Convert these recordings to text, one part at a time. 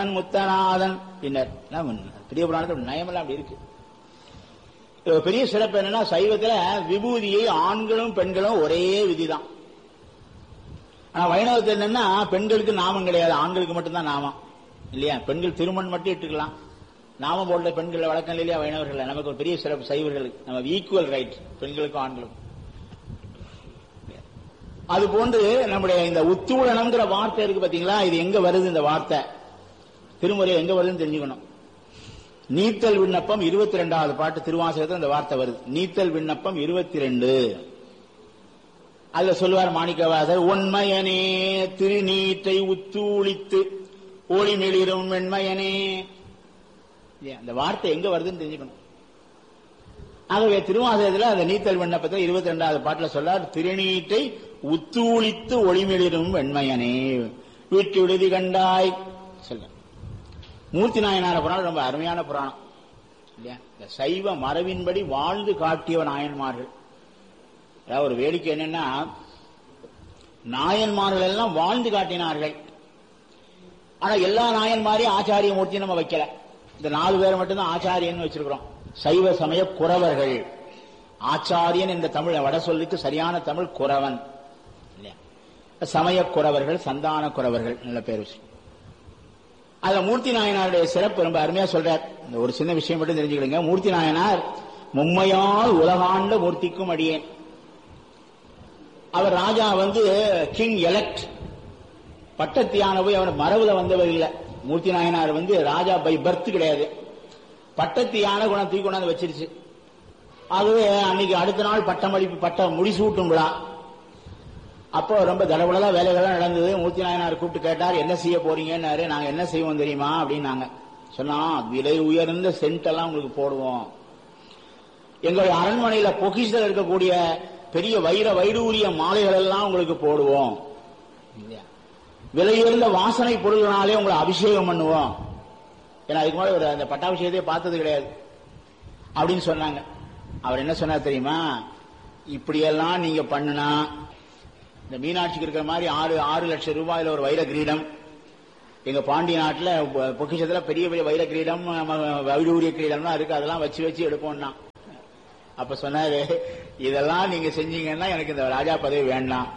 முத்தன் முத்தநாதன் பின்னர் எல்லாம் பெரிய புராணத்தில் நயமெல்லாம் அப்படி இருக்கு இதுல பெரிய சிறப்பு என்னன்னா சைவத்துல விபூதியை ஆண்களும் பெண்களும் ஒரே விதிதான் ஆனா வைணவத்தில் என்னன்னா பெண்களுக்கு நாமம் கிடையாது ஆண்களுக்கு மட்டும்தான் நாமம் இல்லையா பெண்கள் திருமண் மட்டும் இட்டுக்கலாம் நாமம் போட்ட பெண்கள் வழக்கம் இல்லையா வைணவர்கள் நமக்கு ஒரு பெரிய சிறப்பு சைவர்களுக்கு நம்ம ஈக்குவல் ரைட் பெண்களுக்கும் ஆண்களுக்கும் அது போன்று நம்முடைய இந்த உத்தூளனம்ங்கிற வார்த்தை இருக்கு பாத்தீங்களா இது எங்க வருது இந்த வார்த்தை திருமுறை எங்க வருதுன்னு தெரிஞ்சுக்கணும் நீத்தல் விண்ணப்பம் இருபத்தி ரெண்டாவது பாட்டு திருவாசகத்தில் இந்த வார்த்தை வருது நீத்தல் விண்ணப்பம் இருபத்தி ரெண்டு அதுல சொல்லுவார் மாணிக்கவாசர் உண்மையனே திருநீற்றை உத்தூளித்து ஒளிமிளிரும் வெண்மையனே இல்லையா? அந்த வார்த்தை எங்க வருதுன்னு தெரிஞ்சுக்கணும் ஆகவே திருவாசகத்தில் அந்த நீத்தல் விண்ணப்பத்தில் இருபத்தி ரெண்டாவது பாட்டுல சொல்லார் திருநீற்றை உத்தூளித்து ஒளிமிளிரும் வெண்மையனே வீட்டு விடுதி கண்டாய் சொல்ல மூர்த்தி நாயனார புராணம் ரொம்ப அருமையான புராணம் இல்லையா இந்த சைவ மரபின்படி வாழ்ந்து காட்டிய நாயன்மார்கள் அதாவது ஒரு வேடிக்கை என்னன்னா நாயன்மார்கள் எல்லாம் வாழ்ந்து காட்டினார்கள் ஆனா எல்லா நாயன்மாரையும் ஆச்சாரிய மூர்த்தி நம்ம வைக்கல இந்த நாலு பேரை மட்டும்தான் ஆச்சாரியன் வச்சிருக்கிறோம் சைவ சமய குறவர்கள் ஆச்சாரியன் என்ற தமிழ் வட சொல்லுக்கு சரியான தமிழ் குறவன் இல்லையா சமய குறவர்கள் சந்தான குறவர்கள் நல்ல பேர் வச்சு அதுல மூர்த்தி நாயனாருடைய சிறப்பு ரொம்ப அருமையா சொல்றார் இந்த ஒரு சின்ன விஷயம் மட்டும் தெரிஞ்சுக்கிடுங்க மூர்த்தி நாயனார் மும்மையால் உலகாண்ட மூர்த்திக்கும் அடியேன் அவர் ராஜா வந்து கிங் எலக்ட் பட்டத்தியான போய் அவர் மரபுல வந்தவர் இல்ல மூர்த்தி நாயனார் வந்து ராஜா பை பர்த் கிடையாது பட்டத்து யானை குணம் தூக்கி கொண்டாந்து வச்சிருச்சு ஆகவே அன்னைக்கு அடுத்த நாள் பட்டமளிப்பு பட்ட முடிசூட்டும் விழா அப்போ ரொம்ப தடபடலா வேலைகள்லாம் நடந்தது மூர்த்தி நாயனார் கூப்பிட்டு கேட்டார் என்ன செய்ய போறீங்கன்னாரு நாங்க என்ன செய்வோம் தெரியுமா அப்படின்னாங்க சொன்னா விலை உயர்ந்த சென்ட் எல்லாம் உங்களுக்கு போடுவோம் எங்கள் அரண்மனையில பொக்கிஷத்தில் இருக்கக்கூடிய பெரிய வைர வைடூரிய மாலைகள் எல்லாம் உங்களுக்கு போடுவோம் இல்லையா? விலை உயர்ந்த வாசனை பொருள்களாலே உங்களை அபிஷேகம் பண்ணுவோம் ஏன்னா அதுக்கு முன்னாடி ஒரு அந்த பட்டாபிஷேகத்தையே பார்த்தது கிடையாது அப்படின்னு சொன்னாங்க அவர் என்ன சொன்னார் தெரியுமா இப்படியெல்லாம் நீங்க பண்ணுனா இந்த மீனாட்சிக்கு இருக்கிற மாதிரி ஆறு ஆறு லட்சம் ரூபாயில ஒரு வைர கிரீடம் எங்க பாண்டிய நாட்டுல பொ- பொக்கிஷத்துல பெரிய பெரிய வைர கிரீடம் ம- வைடூரிய கிரீடம்லாம் இருக்கு அதெல்லாம் வச்சு வச்சு எடுப்போம்னா அப்ப சொன்னாரு இதெல்லாம் நீங்க செஞ்சீங்கன்னா எனக்கு இந்த ராஜா பதவி வேண்டாம்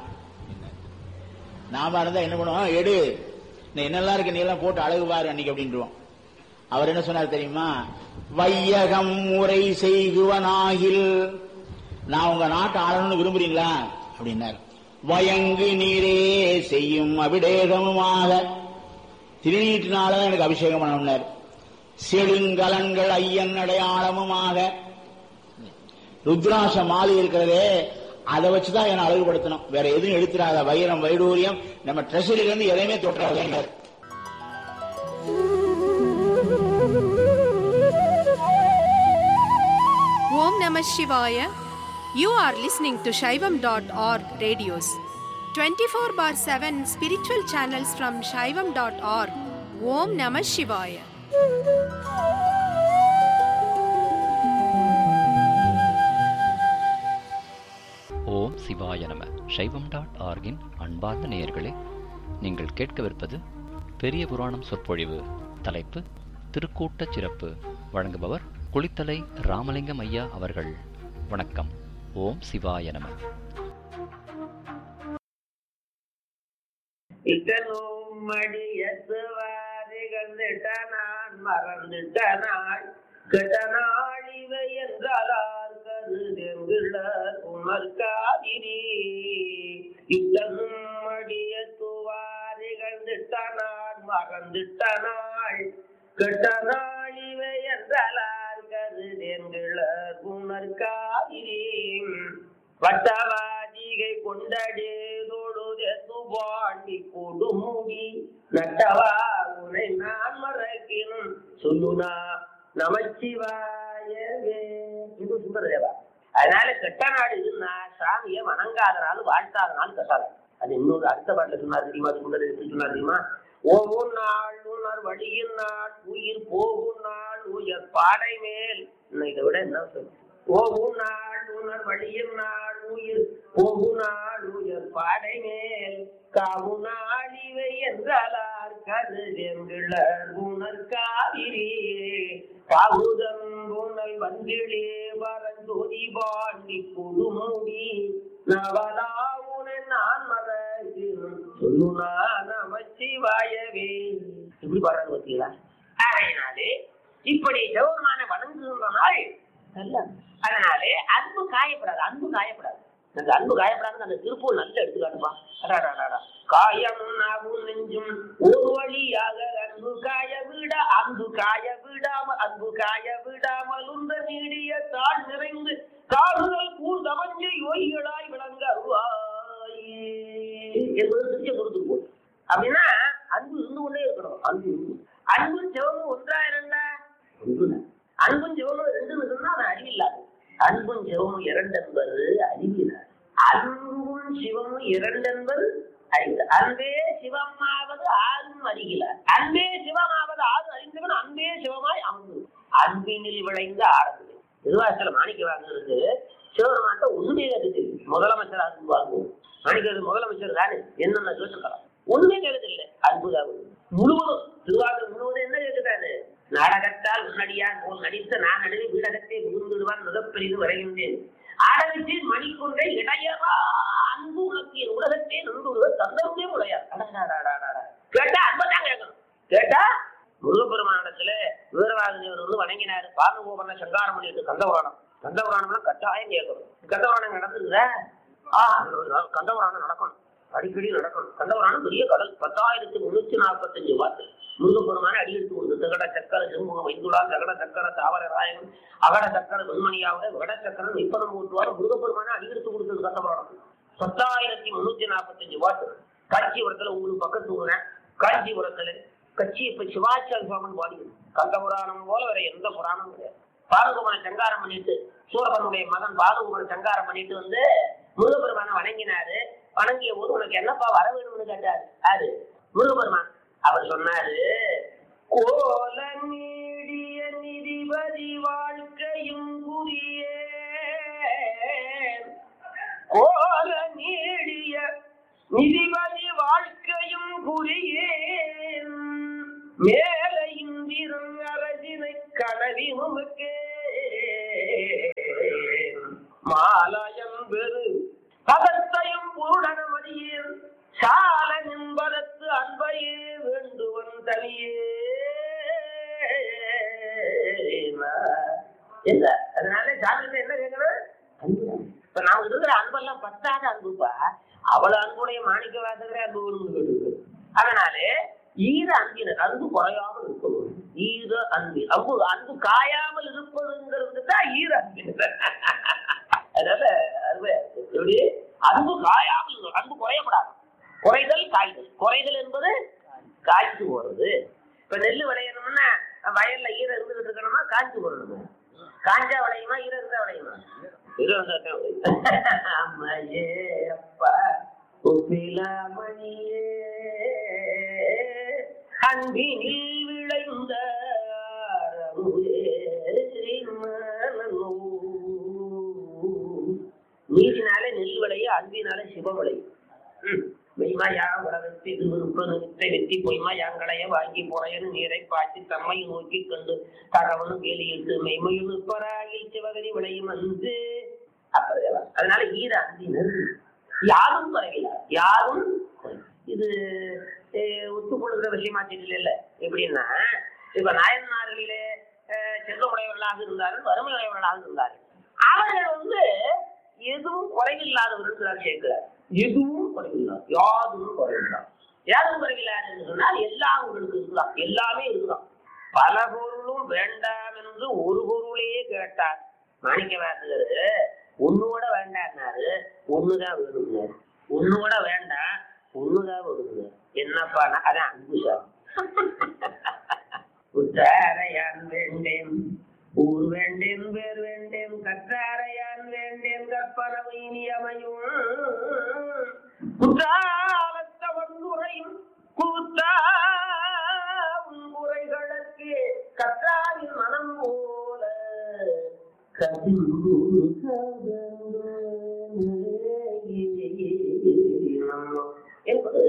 நாம இருந்தா என்ன பண்ணுவோம் எடு இந்த என்னெல்லாம் இருக்கு நீ எல்லாம் போட்டு அழகு பாரு அன்னைக்கு அப்படின்றோம் அவர் என்ன சொன்னார் தெரியுமா வையகம் முறை செய்குவனாகில் நான் உங்க நாட்டை ஆளணும்னு விரும்புறீங்களா அப்படின்னாரு வயங்கு நீரே செய்யும் அபிடேகமுமாக திருநீட்டினால எனக்கு அபிஷேகம் பண்ணணும்னார் செழுங்கலன்கள் ஐயன் அடையாளமுமாக ருத்ராச மாலை இருக்கிறதே அதை வச்சுதான் என்ன அழகுபடுத்தணும் வேற எதுவும் எடுத்துடாத வைரம் வைடூரியம் நம்ம ட்ரெஷரியில இருந்து எதையுமே தொட்டுறாதுன்னார் Om Namah Shivaya. You are listening to Shaivam.org radios. 24 bar 7 spiritual channels from Shaivam.org. Om Namah Shivaya. ஓம் சிவாய நம சைவம் டாட் ஆர்கின் அன்பார்ந்த நேயர்களே நீங்கள் கேட்கவிருப்பது பெரிய புராணம் சொற்பொழிவு தலைப்பு திருக்கூட்டச் சிறப்பு வழங்குபவர் குளித்தலை ராமலிங்கம் ஐயா அவர்கள் வணக்கம் ஓம் சிவாய நம இக்கனும் மடியத்துவாரிகள் நான் மறந்துட்ட நாள் கெட்ட நாள் இவை என்றார் கருதெங்குள்ள உமர்காதிரி இக்கனும் மடியத்துவாரிகள் நான் மறந்துட்ட நாள் கெட்ட நாள் இவை என்றார் கருதெங்குள்ள உமர்காதிரி வட்டவாதிகை கொண்டடேதோடு பாண்டி கொடுமுடி நட்டவா உனை நான் மறக்கினும் சொல்லுனா நமச்சிவாயவே இது சுந்தரதேவா அதனால கெட்ட நாடு இதுன்னா சாமியை வணங்காத நாள் வாழ்த்தாத நாள் கெட்டாத அது இன்னொரு அடுத்த பாட்டில் சொன்னார் தெரியுமா சுந்தர எப்படி சொன்னார் தெரியுமா ஓவும் நாள் உணர் வழியின் நாள் உயிர் போகும் நாள் உயர் பாடை மேல் இன்னும் இதை விட என்ன சொல்லு ஓவும் நாள் உணர் வழியின் நாள் உயிர் போகும் நாள் உயர் பாடை மேல் காவுனாளிவை என்றாலார் கருதெங்கிழர் உணர் காவிரி பாவுதம் புனல் வந்திடே வரஞ்சோதி பாண்டி புதுமுடி நவலாவுன நான் மறக்கிறேன் சொல்லுனா நமச்சிவாயவே இப்படி பாடுறது பார்த்தீங்களா அதனாலே இப்படி ஜெவமான வணங்குகின்ற நாள் நல்ல அதனாலே அன்பு காயப்படாது அன்பு காயப்படாது அந்த அன்பு காயப்படாது அந்த திருப்பூர் நல்ல எடுத்துக்காட்டுப்பா அடாடாடாடா. காயம் நாவும் நெஞ்சும் ஒரு வழியாக அன்பு காய விட அன்பு காய விடாம அன்பு காய விடாமல் உந்த நீடிய தாழ் நிறைந்து காடுதல் கூர் தமஞ்சை ஒய்களாய் விளங்க அருவாயே என்பது திருச்சி கொடுத்து போகுது அப்படின்னா அன்பு இருந்து கொண்டே இருக்கணும் அன்பு இருந்து. அன்பும் சிவமும் ஒன்றா இரண்டா ஒன்றுதான் அன்பும் சிவமும் ரெண்டு சொன்னா அது அறிவில்லாது அன்பும் சிவமும் இரண்டு என்பது அறிவில்லாது அன்பும் சிவமும் இரண்டு என்பது அறிவு அன்பே சிவமாவது ஆறும் அறிகில அன்பே சிவமாவது ஆறு அறிந்தவன் அன்பே சிவமாய் அமர்ந்து அன்பினில் விளைந்த ஆரம்பி திருவாசல மாணிக்க வாங்குறது சிவபெருமான்ட்ட உண்மையை கருத்து முதலமைச்சர் அன்பு வாங்குவோம் மாணிக்கிறது முதலமைச்சர் தானே என்னென்ன கேட்டுக்கலாம் ஒண்ணுமே கேட்கதில்லை அன்புதான் முழுவதும் திருவாரூர் முழுவதும் என்ன கேட்கிறாரு நாடகத்தால் உன்னடியார் போல் நடித்த நான் நடுவே வீடகத்தை புகுந்துடுவான் மிகப்பெரிது வரைகின்றேன் ஆடவிட்டு மணிக்கொண்டே இடையரா அன்பு உனக்கு என் உலகத்தே நின்றுடுவர் தந்தருமே உடையார் அடடடடடடட. கேட்டா அன்பதான் கேட்கணும் கேட்டா முருகப்பெருமானிடத்துல வீரவாதேவர் வந்து வணங்கினாரு பாரகோபரண சங்காரம் பண்ணிட்டு கந்தபுராணம் கந்தபுராணம்னா கட்டாயம் கேட்கணும் கந்தபுராணம் நடந்துருதா ஆ கந்தபுராணம் நடக்கணும் அடிக்கடி நடக்கணும் கந்தபுராணம் பெரிய கடல் பத்தாயிரத்தி முன்னூத்தி நாற்பத்தஞ்சு வாக்கு முருகப்பெருமான அடி எடுத்து கொடுத்து தகட சக்கர செம்புகம் வைத்துடா தகட சக்கர தாவர ராயகம் அகட சக்கர வெண்மணியாவது விட சக்கரம் நிப்பதம் ஊட்டுவார் முருகப்பெருமான அடி எடுத்து கொடுத்தது கந்தபுராணம் பத்தாயிரத்தி முன்னூத்தி நாற்பத்தஞ்சு வாட்டு காஞ்சிபுரத்துல உங்களுக்கு பக்கத்து ஊர்ல காஞ்சிபுரத்துல கட்சி இப்ப சிவாச்சார சுவாமன் பாடி கந்தபுராணம் போல வேற எந்த புராணமும் கிடையாது பாரகுமனை சங்காரம் பண்ணிட்டு சூரபனுடைய மகன் பாரகுமனை சங்காரம் பண்ணிட்டு வந்து முருகப்பெருமான வணங்கினாரு வணங்கிய போது உனக்கு என்னப்பா வர வேணும்னு கேட்டாரு யாரு முருகப்பெருமான் அவர் சொன்னாரு கோல நீடிய நிதிபதி வாழ்க்கையும் புரிய கோல நீடிய நிதிபதி வாழ்க்கையும் புரியேன் மேல இந்திரன் அரசினை கனவினுமுக்கே மாலயம் பெரு பதத்தையும் பூடனமடியில் சால நின்பதத்து அன்பையே வேண்டுவன் தனியே என்ன அதனால ஜாதகத்தை என்ன கேட்கணும் அன்புதான். இப்ப நான் இருக்கிற அன்பெல்லாம் பத்தாத அன்புப்பா அவ்வளவு அன்புடைய மாணிக்க வாசகரே அன்பு வேணும்னு கேட்டு அதனாலே ஈர அன்பினர் அன்பு குறையாமல் இருக்கணும் ஈர அன்பு அன்பு அன்பு காயாமல் இருப்பதுங்கிறது தான் ஈர அன்பினர் அதனால அருமை எப்படி அன்பு காயாமல் இருக்கணும். அன்பு குறையப்படாது குறைதல் காய்தல் குறைதல் என்பது காய்ச்சி போறது இப்ப நெல் விளையணும்னா வயல்ல ஈரம் இருந்துகிட்டு இருக்கணுமா காய்ச்சி போடணும் காஞ்சா விளையுமா ஈரம் இருந்தா விளையுமா ஈரம் இருந்தா தான் விளையும். அம்மையே அப்பா உப்பிலாமணியே அன்பினில் விளைந்த அறமுதே மனநூ. நீரினாலே நெல் விளையும் அன்பினாலே சிவ விளையும் ம். மெய்மா யாம் வரவெத்தி விருப்ப நிறுத்தை வெத்தி பொய்மா யாங்களைய வாங்கி புறையனு நீரை பாய்ச்சி தம்மை நோக்கி கண்டு தகவனு கேலியிட்டு மெய்மையும் நிற்பராகில் சிவகரி விளையும் வந்து அப்பதான் அதனால ஈர அன்பினர் யாரும் குறைவில்லை யாரும் குறைவில்லை. இது அஹ், ஒத்துக்கொள்கிற விஷயமா தெரியல எப்படின்னா இப்ப நாயன்மார்களிலே அஹ், செல்வமுடையவர்களாக இருந்தார்கள் வறுமையுடையவர்களாக இருந்தார்கள் அவர்கள் வந்து எதுவும் குறைவில்லாதவர்கள் சேர்க்கிறார் எதுவும் குறைவில்லாது யாதும் குறைவில்லாது யாரும் குறைவில்லாது என்று சொன்னால் எல்லாம் உங்களுக்கு இருக்கலாம் எல்லாமே இருக்கலாம் பல பொருளும் வேண்டாம் என்று ஒரு பொருளே கேட்டார் மாணிக்க வாசகர் ஒண்ணோட வேண்டாம்னாரு ஒண்ணுதான் வேணும்னாரு ஒண்ணோட வேண்டாம் ஒண்ணுதான் வேணுங்க என்னப்பா அதான் அன்பு சார் உத்தாரையான் வேண்டேன் ஊர் வேண்டேன் பேர் வேண்டேன் கற்றாரையான் வேண்டேன் கற்பனவை நியமையும் குற்றாலத்தவன் உரையும் கூத்தா உன் உரைகளுக்கு கற்றாரின் மனம் போல கசிந்து என்பது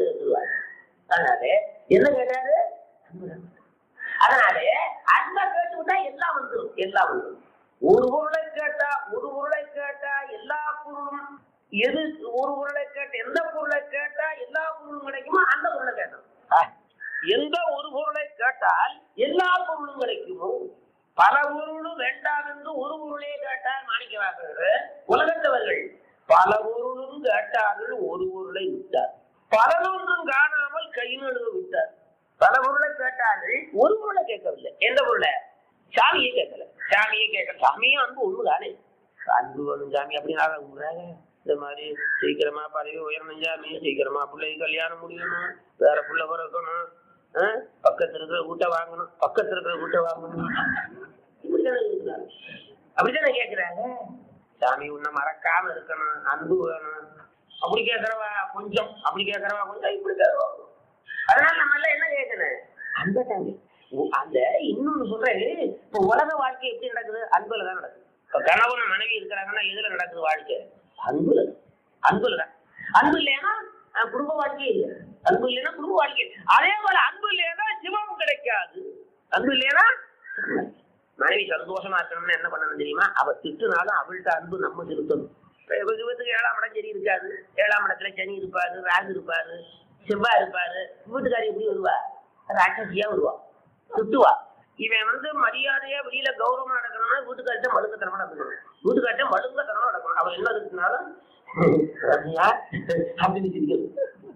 அதனால என்ன கேட்டாரு அன்புதான். அதனாலே அன்பை கேட்டு விட்டா எல்லாம் வந்துடும் எல்லாம் வந்துடும் ஒரு பொருளை கேட்டா ஒரு பொருளை கேட்டா எல்லா பொருளும் எது ஒரு பொருளை கேட்ட எந்த பொருளை கேட்டா எல்லா பொருளும் கிடைக்குமோ அந்த பொருளை கேட்டோம் எந்த ஒரு பொருளை கேட்டால் எல்லா பொருளும் கிடைக்குமோ பல பொருளும் வேண்டாம் என்று ஒரு பொருளே கேட்டால் மாணிக்கவாசகர் உலகத்தவர்கள் பல பொருளும் கேட்டார்கள் ஒரு பொருளை விட்டார் பலனொன்றும் காணாமல் கை நழுவ விட்டார் பல பொருளை கேட்டார்கள் ஒரு பொருளை கேட்கவில்லை எந்த பொருளை சாமியை கேட்கல சாமியை கேட்கல சாமியும் அன்பு ஒண்ணு தானே அன்பு வேணும் சாமி அப்படின்னு ஆக விடுறாங்க இந்த மாதிரி சீக்கிரமா பதவி உயரணும் சாமி சீக்கிரமா பிள்ளை கல்யாணம் முடியணும் வேற புள்ள பிறக்கணும் ஆ? பக்கத்துல இருக்கிற வீட்டை வாங்கணும் பக்கத்துல இருக்கிற வீட்டை வாங்கணும் இப்படித்தானே கேட்கிறாங்க அப்படித்தானே கேட்கிறாங்க சாமி உன்னை மறக்காம இருக்கணும் அன்பு வேணும் அப்படி கேட்கறவா கொஞ்சம் அப்படி கேட்கறவா கொஞ்சம் இப்படி கேட்கறவா அதனால நம்ம எல்லாம் என்ன கேட்கணும் அன்பை தாங்க உ- அந்த இன்னொன்னு சொல்றேன் இப்ப உலக வாழ்க்கை எப்படி நடக்குது அன்புல தான் நடக்குது இப்ப கணவன் மனைவி இருக்கிறாங்கன்னா எதுல நடக்குது வாழ்க்கை அன்புல தான். அன்புல தான் அன்பு இல்லைன்னா அஹ், குடும்ப வாழ்க்கையே இல்லை அன்பு இல்லைன்னா குடும்ப வாழ்க்கை அதே போல அன்பு இல்லைன்னா சிவம் கிடைக்காது அன்பு இல்லைன்னா மனைவி சந்தோஷமா இருக்கணும்னு என்ன பண்ணணும் தெரியுமா அவ திட்டுனாலும் அவள்கிட்ட அன்பு நம்ம திருத்தணும் இப்ப இவ இவத்துக்கு ஏழாம் இடம் சரி இருக்காது ஏழாம் இடத்துல சனி இருப்பாரு ராகு இருப்பாரு செவ்வாய் இருப்பாரு வீட்டுக்காரி எப்படி வருவா ராட்சசியா வருவா திட்டுவா இவன் வந்து மரியாதையா வெளியில கௌரவமா நடக்கணும்னா வீட்டுக்கார்ட்ட மடுங்கத்தனமா நடக்கணும் வீட்டுக்கார்ட்ட மடுங்கத்தனமா நடக்கணும் அவன் என்ன இருக்குனாலும் ரம்யா அப்படின்னு சிரிக்கணும்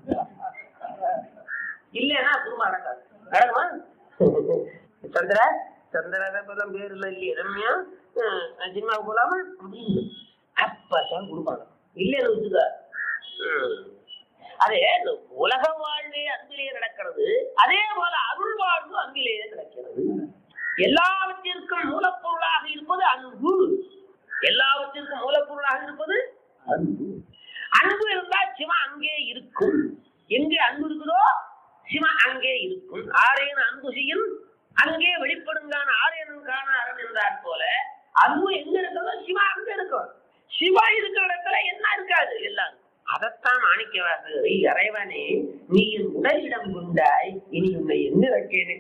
இல்லைன்னா குடும்பம் நடக்காது நடக்குமா சந்திரா சந்திரா இப்பதான் பேர் இல்ல இல்லையே ரம்யா அஹ், சினிமாவுக்கு போலாமா அப்படின்னு அப்பதான் குடும்பம் நடக்கும் இல்லைன்னு வச்சுக்க ம். அதே இந்த உலக வாழ்வே அன்பிலேயே நடக்கிறது அதே போல அருள் வாழ்வு அன்பிலேயே நடக்கிறது எல்லாவற்றிற்கும் மூலப்பொருளாக இருப்பது அன்பு எல்லாவற்றிற்கும் மூலப்பொருளாக இருப்பது அன்பு அன்பு இருந்தால் சிவம் அங்கே இருக்கும் எங்கே அன்பு இருக்குதோ சிவம் அங்கே இருக்கும் ஆரேன் அன்பு செய்யும் அங்கே வெளிப்படுங்கான ஆரேனும் காண அரண் என்றார் போல அன்பு எங்க இருக்கிறதோ சிவா அங்க இருக்கும் சிவா இருக்கிற இடத்துல என்ன இருக்காது எல்லாம் அதைத்தான் மாணிக்கவாசகரை இறைவனே நீ என் உடலிடம் கொண்டாய் இனி உன்னை என்ன வைக்கேனே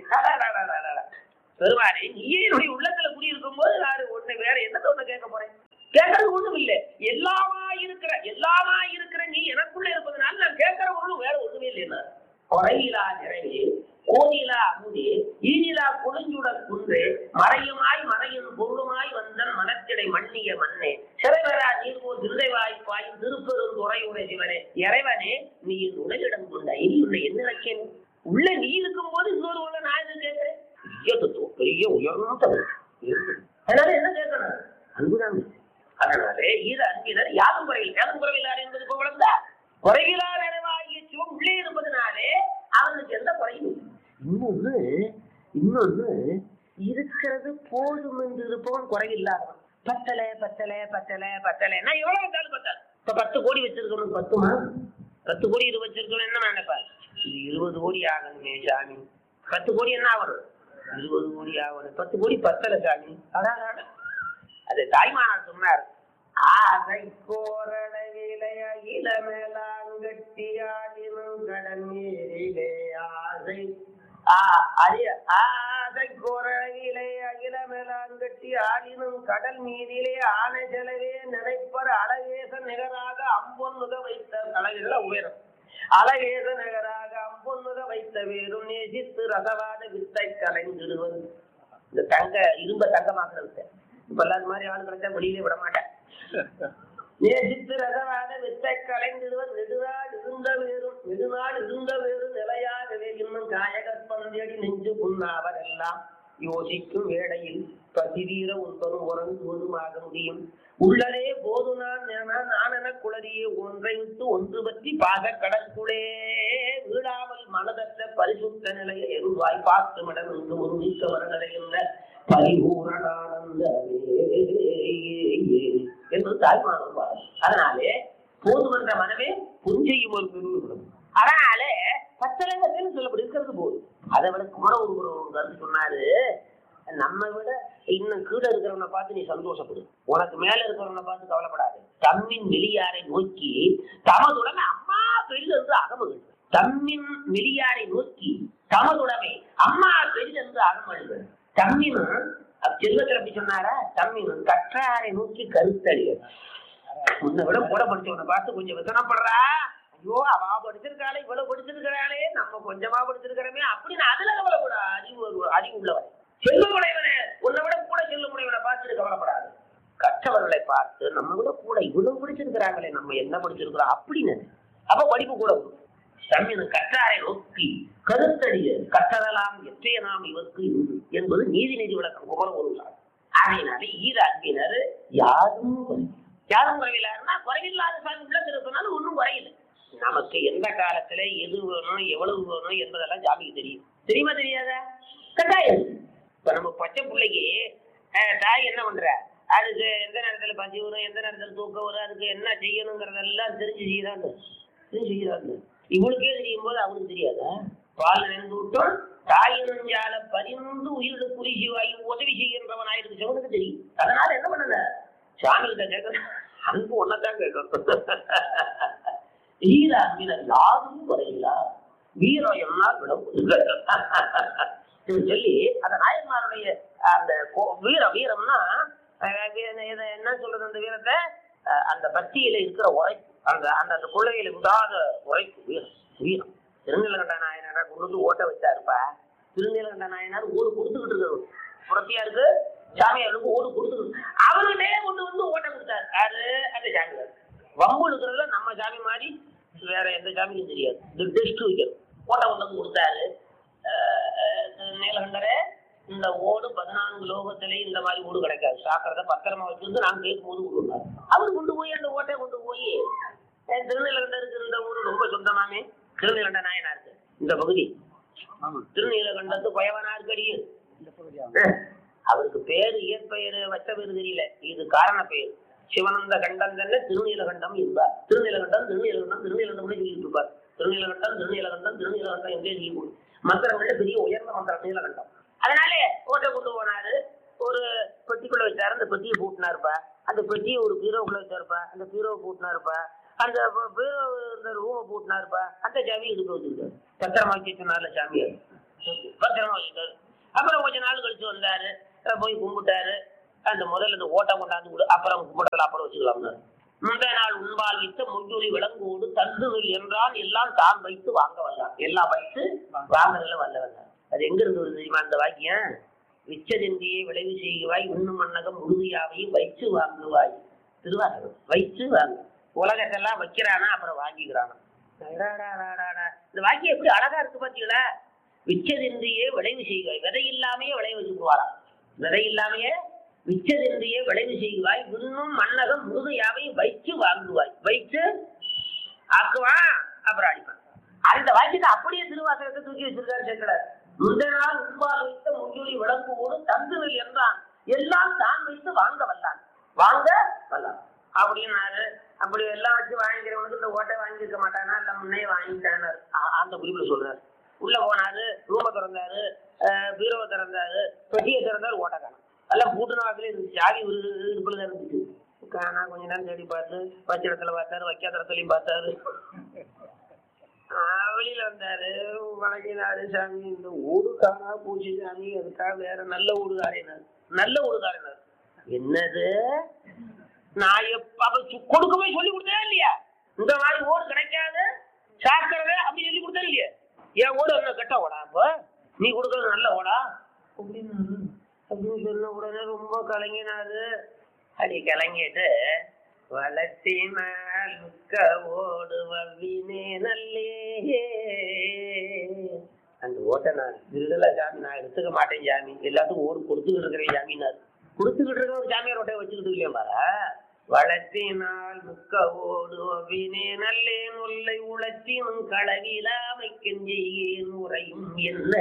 பெருமானே நீயே என்னுடைய உள்ளத்துல குடியிருக்கும் போது நான் உன்னை வேற என்னத்தை ஒண்ணு கேட்க போறேன் கேட்கறது ஒண்ணும் இல்ல எல்லாமா இருக்கிற எல்லாமா இருக்கிற நீ எனக்குள்ள இருப்பதனால நான் கேட்கிற ஒண்ணும் வேற ஒண்ணுமே இல்லைன்னா குறையிலா நிறைவே கோயிலா அமுதே ஈனிலா குளிஞ்சுட குன்று மறையுமாய் மறையும் பொருளுமாய் வந்தன் மனத்திடை மன்னிய மண்ணே சிறைவரா நீர்போல் திருதைவாய் பாயும் திருப்பெரும் துறையுடைய சிவனே இறைவனே நீ என் உடலிடம் கொண்ட இனி உன்னை என்ன நினைச்சேன் உள்ள நீ இருக்கும் போது இன்னொரு உள்ள நான் எது கேட்கிறேன் பெரிய தத்துவம் பெரிய உயர்ந்த இருக்கு. அதனால என்ன கேட்கணும் அன்புதான் அதனாலே இது அன்பினர் யாரும் குறையில் யாரும் குறையிலார் என்பது இப்போ விளந்தா குறையிலார் நிறைவாகிய சிவம் உள்ளே இருப்பதனாலே அவனுக்கு எந்த குறையும் இல்லை. இன்னொன்னு இன்னொன்னு இருக்கிறது போதும் என்று இருப்பவன் குறையில்லாதவன் பத்தலை பத்தலை பத்தலை பத்தலைன்னா எவ்வளவு இருந்தாலும் பத்தாது இப்ப பத்து கோடி வச்சிருக்கணும் பத்துமா பத்து கோடி இது வச்சிருக்கணும் என்ன நினைப்பார் இது இருபது கோடி ஆகணுமே சாமி பத்து கோடி என்ன ஆகணும் இருபது கோடி ஆகணும் பத்து கோடி பத்தலை சாமி அதான் அதான். அது தாய்மானார் சொன்னார் ஆசை கோரளவிலே இளமேலாங்கட்டியாடினும் கடன் நீரிலே ஆசை ஆ, அரிய ஆசை கோரளவிலே இளமேலாங்கட்டி ஆடினும் கடல் மீதிலே ஆனை செலவே நினைப்பர் அழகேச நிகராக அம்பொன்னுக வைத்த அழகில உயரம் அழகேச நிகராக அம்பொன்னுக வைத்த வேறும் நேசித்து ரசவாத வித்தை கலைந்திடுவது இந்த தங்க இரும்ப தங்கமாக்குறது இப்ப எல்லாரும் மாதிரி ஆளு கிடைச்சா வெளியிலே விட மாட்டேன் நேசித்து ரகவாத வித்தை கலைந்திடுவர் நெடுநாள் இருந்த வேறும் நெடுநாள் இருந்த வேறும் நிலையாகவே இன்னும் காயகற்பந்தேடி நெஞ்சு புண்ணாவர் எல்லாம் யோசிக்கும் வேளையில் பதிதீர உண்பதும் உறங்குவதுமாக முடியும் உள்ளரே போது நான் என நான் என குளறியே ஒன்றை விட்டு ஒன்று பற்றி பாக கடற்குளே வீடாமல் மனதற்ற பரிசுத்த நிலையை எருவாய் பார்த்து மடம் என்று ஒரு நீக்க வரநிலைகின்ற பரிபூரணானந்தமே என்று தாய்மானம் அதனாலே போதுமன்ற மனமே புஞ்செய்யும் ஒரு பெருவிடும் அதனாலே பத்தலங்கத்தில் சொல்லப்படி இருக்கிறது போதும் அதை விட குமர ஒரு கருத்து சொன்னாரு நம்ம விட இன்னும் கீழே இருக்கிறவனை பார்த்து நீ சந்தோஷப்படு உனக்கு மேல இருக்கிறவனை பார்த்து கவலைப்படாது தம்மின் வெளியாரை நோக்கி தமதுடன் அம்மா பெரிது என்று அகமகிழ்வு தம்மின் மெலியாரை நோக்கி தமதுடமை அம்மா பெரிதென்று அகமழுது தம்மின் செல்வத்தில் அப்படி சொன்னாரா தம்மின் கற்றாரை நோக்கி கருத்தறிய உன்னை விட கூட படிச்சவனை பார்த்து கொஞ்சம் விசனப்படுறா ஐயோ அவா படிச்சிருக்காளே இவ்வளவு படிச்சிருக்கிறாளே நம்ம கொஞ்சமா படிச்சிருக்கிறோமே அப்படின்னு அதுல கவலைப்படா அறிவு ஒரு- அறிவு உள்ளவன் செல்வமுடையவனே உன்னை விட கூட செல்வமுடையவனை பார்த்துட்டு கவலைப்படாது கற்றவர்களை பார்த்து நம்ம விட கூட இவ்வளவு படிச்சிருக்கிறாங்களே நம்ம என்ன படிச்சிருக்கிறோம் அப்படின்னு அப்ப படிப்பு கூட வரும். தமிழ் கற்றாரை நோக்கி கருத்தறிய கற்றதெல்லாம் எத்தைய நாம் இவருக்கு இன்று என்பது நீதி நெறி விளக்கம் குமர ஒரு ஆகையினாலே ஈர அன்பினர் யாரும் குறைவில்லை. யாரும் குறைவில்லாருன்னா குறைவில்லாத சாமி உள்ள இருப்பனால ஒன்றும் குறையில்லை நமக்கு எந்த காலத்துல எது வேணும் எவ்வளவு வேணும் என்பதெல்லாம் ஜாமிக்கு தெரியும் தெரியுமா தெரியாதா கட்டாயம் இப்ப நம்ம பச்சை பிள்ளைக்கு அஹ், தாய் என்ன பண்ற அதுக்கு எந்த நேரத்துல பசி வரும் எந்த நேரத்துல தூக்கம் வரும் அதுக்கு என்ன செய்யணுங்கிறதெல்லாம் தெரிஞ்சு செய்யறாங்க தெரிஞ்சு செய்யறாங்க இவளுக்கே தெரியும் போது அவனுக்கு தெரியாதா பால் நினைந்து விட்டோம் தாயினஞ்சால பதினொன்று உயிரிடு குறி சிவாயி உதவி செய்கின்றவன் ஆயிருக்கு சிவனுக்கு தெரியும் அதனால என்ன பண்ணல சாமி கிட்ட கேட்கணும் அன்பு ஒன்னதான் கேட்கணும் வீர அன்பினர் யாரும் குறையிலா வீரம் என்னால் விட இப்படி சொல்லி அந்த நாயன்மாருடைய அந்த கோ- வீரம் வீரம்னா அஹ், வீ- இத என்ன சொல்றது அந்த வீரத்தை அஹ், அந்த பக்தியில இருக்கிற உழைப்பு அந்த அந்த அந்த கொள்ளையில விடாத உழைப்பு வீரம் வீரம் திருநீலகண்ட நாயனாரா கொண்டு வந்து ஓட்ட வச்சாருப்பா திருநீலகண்ட நாயனார் ஓடு கொடுத்துக்கிட்டு இருக்காரு புறத்தியாருக்கு சாமியாருக்கு ஓடு கொடுத்துக்கிட்டு அவருகிட்டே கொண்டு வந்து ஓட்ட கொடுத்தாரு யாரு அந்த சாமியார் வம்பு இருக்கிறதுல நம்ம சாமி மாதிரி வேற எந்த சாமிக்கும் தெரியாது இது டெஸ்ட் வைக்கணும் ஓட்ட கொண்டு வந்து கொடுத்தாரு அஹ், அஹ், நீலகண்டரே இந்த ஓடு பதினான்கு லோகத்திலே இந்த மாதிரி ஓடு கிடைக்காது சாக்கிறத பத்திரமா வச்சிருந்து நான் கேட்கும் போது கொடுத்தாரு அவர் கொண்டு போய் அந்த ஓட்டை கொண்டு போய் அஹ், திருநீலகண்டருக்கு இந்த ஊரு ரொம்ப சொந்தமாமே திருநீலகண்ட நாயனாருக்கு இந்த பகுதி திருநீலகண்டத்து பயவனாருக்கு அடியும் அஹ், அவருக்கு பேரு இயற்பெயர் வச்ச பேரு தெரியல இது காரண பெயர் சிவனந்த கண்டம் தானே திருநீலகண்டம் என்பார் திருநீலகண்டம் திருநீலகண்டம் திருநீலகண்டம் சொல்லிட்டு இருப்பார் திருநீலகண்டம் திருநீலகண்டம் திருநீலகண்டம் என்றே சொல்லி மந்திரங்கள்ல பெரிய உயர்ந்த மந்திரம் நீலகண்டம் அதனாலே ஓட்டை கொண்டு போனாரு ஒரு பெட்டிக்குள்ள வச்சாரு அந்த பெட்டியை பூட்டினாருப்பா அந்த பெட்டியை ஒரு பீரோக்குள்ள வச்சாருப்பா அந்த பீரோவை பூட்டினாருப்பா அந்த ப- பீரோ இந்த ரூமை பூட்டினாருப்பா அந்த சாமி இதுக்கு வச்சுக்கிட்டாரு பத்திரமா வச்சு சொன்னார்ல சாமியார் பத்திரமா வச்சுட்டாரு அப்புறம் கொஞ்ச நாள் கழிச்சு வந்தாரு அஹ் போய் கும்பிட்டாரு அந்த முதல்ல இந்த ஓட்டை கொண்டாந்து கொடு அப்புறம் கும்பிடலாம் அப்புறம் வச்சுக்கலாம்னு முந்தைய நாள் உண்பால் வித்த முஞ்சொலி விளங்கோடு தந்துவில் என்றால் எல்லாம் தான் வைத்து வாங்க வந்தான் எல்லாம் வைத்து வாங்குறதுல வல்ல வந்தான் அது எங்க இருந்து வருது தெரியுமா அந்த வாக்கியம் விச்சதென்றியே விளைவு செய்வாய் உண்ணும் மன்னகம் உறுதியாவையும் வைத்து வாங்குவாய் திருவாசகம் வைத்து வாங்கு உலகத்தெல்லாம் வைக்கிறானா அப்புறம் வாங்கிக்கிறானா அடாடாடாடாடா. இந்த வாக்கியம் எப்படி அழகா இருக்கு பாத்தீங்களா விச்சதின்றியே விளைவு செய்வாய் விதை இல்லாமையே விளைவு வச்சுக்குவாராம் விதை இல்லாமையே விச்சதின்றியே விளைவு செய்வாய் இன்னும் மன்னகம் முழுதையாவையும் வைத்து வாங்குவாய் வைத்து ஆக்குவான் அப்புறம் அடிப்பான் அந்த வாக்கியத்தை அப்படியே திருவாசகத்தை தூக்கி வச்சிருக்காரு சேக்கடர் முந்த நாள் உண்பால் வைத்த முஞ்சொலி விளங்குவோடு தந்துவில் என்றான் எல்லாம் தான் வைத்து வாங்க வல்லான் வாங்க வல்லான் அப்படின்னாரு அப்படி எல்லாம் வச்சு வாங்கிக்கிறவனுக்கு இந்த ஓட்டை வாங்கியிருக்க மாட்டானா இல்ல முன்னே வாங்கிட்டானாரு ஆ- அந்த குறிப்பில் சொல்றாரு உள்ள போனாரு ரூம திறந்தாரு அஹ், பீரோவை திறந்தாரு பெட்டியை திறந்தாரு ஓட்ட காணும் எல்லாம் பூட்டின வாக்கிலே இருந்துச்சு ஆவி ஒரு இடுப்புல தான் இருந்துச்சு காணா கொஞ்ச நேரம் தேடி பார்த்து வச்ச இடத்துல பார்த்தாரு வைக்காத இடத்துலயும் பார்த்தாரு ஆஹ் வெளியில வந்தாரு வணங்கினாரு சாமி இந்த ஊடு காணா பூச்சி சாமி அதுக்காக வேற நல்ல ஊடுகாரினார் நல்ல ஊடுகாரினார் என்னது நான் எப்ப அப்ப சு- கொடுக்கவே சொல்லி கொடுத்தேன் இல்லையா இந்த மாதிரி ஓடு கிடைக்காது சாக்கிறத அப்படி சொல்லி கொடுத்தேன் இல்லையா என் ஓடு என்ன கெட்ட ஓடா அப்ப நீ கொடுக்கறது நல்ல ஓடா அப்படின்னு அப்படின்னு சொன்ன உடனே ரொம்ப கலங்கினாரு அடி கலங்கிட்டு வளர்த்தினால் மிக்க ஓடு வவ்வினே நல்லே அந்த ஓட்டை நான் திருடல சாமி நான் எடுத்துக்க மாட்டேன் சாமி எல்லாத்துக்கும் ஓடு கொடுத்துக்கிட்டு இருக்கிறேன் சாமினார் கொடுத்துக்கிட்டு இருக்கிற ஒரு சாமியார் ஓட்டையை வச்சுக்கிட்டு இல்லையா பாரா வளர்த்தினால் மிக்க ஓடு வவ்வினே நல்லேன் உள்ளை உளத்தினும் களவிலாமை கெஞ்செய்யேன் உரையும் என்ன